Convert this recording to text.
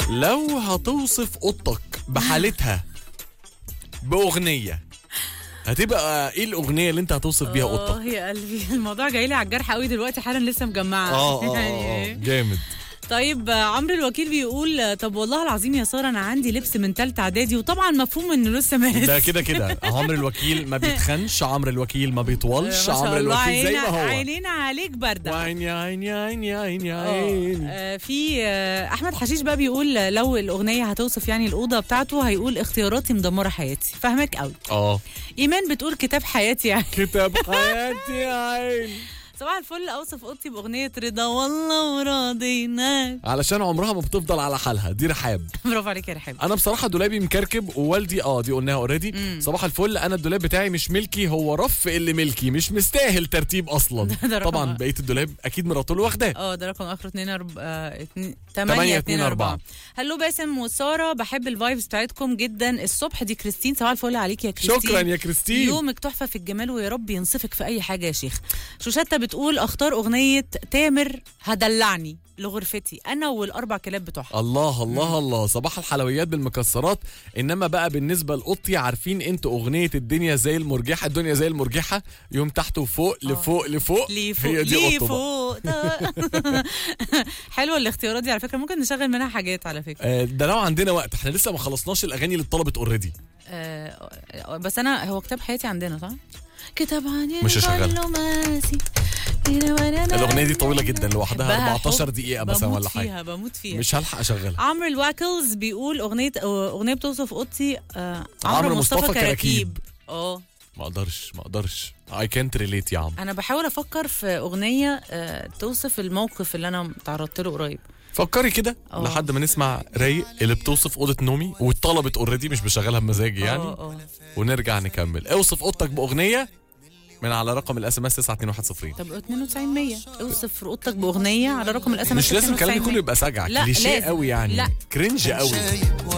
لو هتوصف اوضتك بحالتها باغنيه هتبقى ايه الاغنيه اللي انت هتوصف بيها اوضتك اه يا قلبي الموضوع جاي لي على الجرح قوي دلوقتي حالا لسه مجمعه اه اه يعني اه إيه؟ جامد طيب آه، عمرو الوكيل بيقول آه، طب والله العظيم يا ساره انا عندي لبس من ثالثه اعدادي وطبعا مفهوم انه لسه مات ده كده كده عمرو الوكيل ما بيتخنش عمرو الوكيل ما بيطولش ما شاء عمرو الله الوكيل زي ما عينينا- هو عينينا عليك برده وعيني عيني عيني عيني آه، عيني آه، في آه، احمد حشيش بقى بيقول آه، لو الاغنيه هتوصف يعني الاوضه بتاعته هيقول اختياراتي مدمره حياتي فاهمك قوي اه ايمان بتقول كتاب حياتي يعني كتاب حياتي يا عين صباح الفل اوصف اوضتي باغنيه رضا والله وراضيناك علشان عمرها ما بتفضل على حالها دي رحاب برافو عليك يا رحاب انا بصراحه دولابي مكركب ووالدي اه دي قلناها اوريدي صباح الفل انا الدولاب بتاعي مش ملكي هو رف اللي ملكي مش مستاهل ترتيب اصلا ده رقم طبعا واحد. بقيه الدولاب اكيد مراته اللي واخداه اه ده رقم اخره 2 4 8 تمانية 2 اتنين 4 أربعة. هلو باسم وساره بحب الفايبس بتاعتكم جدا الصبح دي كريستين صباح الفل عليك يا كريستين شكرا يا كريستين يومك تحفه في الجمال ويا رب ينصفك في اي حاجه يا شيخ شوشتة بتقول اختار اغنيه تامر هدلعني لغرفتي انا والاربع كلاب بتوعها الله الله الله صباح الحلويات بالمكسرات انما بقى بالنسبه لاوضتي عارفين انتوا اغنيه الدنيا زي المرجحه الدنيا زي المرجحه يوم تحت وفوق لفوق لفوق ليه فوق هي دي ليه أوضته بقى. فوق حلوه الاختيارات دي على فكره ممكن نشغل منها حاجات على فكره آه، ده لو عندنا وقت احنا لسه ما خلصناش الاغاني اللي اتطلبت اوريدي آه آه، بس انا هو كتاب حياتي عندنا صح؟ كتاب عن مش هشغلها. الدبلوماسي. الاغنيه دي طويله جدا لوحدها بحبها 14 حب. دقيقه مثلا بموت ولا حاجه فيها بموت فيها مش هلحق اشغلها عمرو الواكلز بيقول اغنيه اغنيه بتوصف اوضتي آه عمرو عمرو مصطفى مصطفى كراكيب. كراكيب اه ما اقدرش ما اقدرش اي كانت ريليت يا عم انا بحاول افكر في اغنيه آه توصف الموقف اللي انا تعرضت له قريب فكري كده اه. لحد ما نسمع رايق اللي بتوصف اوضه نومي واتطلبت اوريدي مش بشغلها بمزاجي يعني اه اه ونرجع نكمل اوصف اوضتك باغنيه من على رقم الاس ام اس 92110 طب 92 100 اوصف اوضتك باغنيه على رقم الاس ام مش لازم الكلام ده كله يبقى سجع لا، كليشيه لازم. قوي يعني لا. كرنج قوي شايب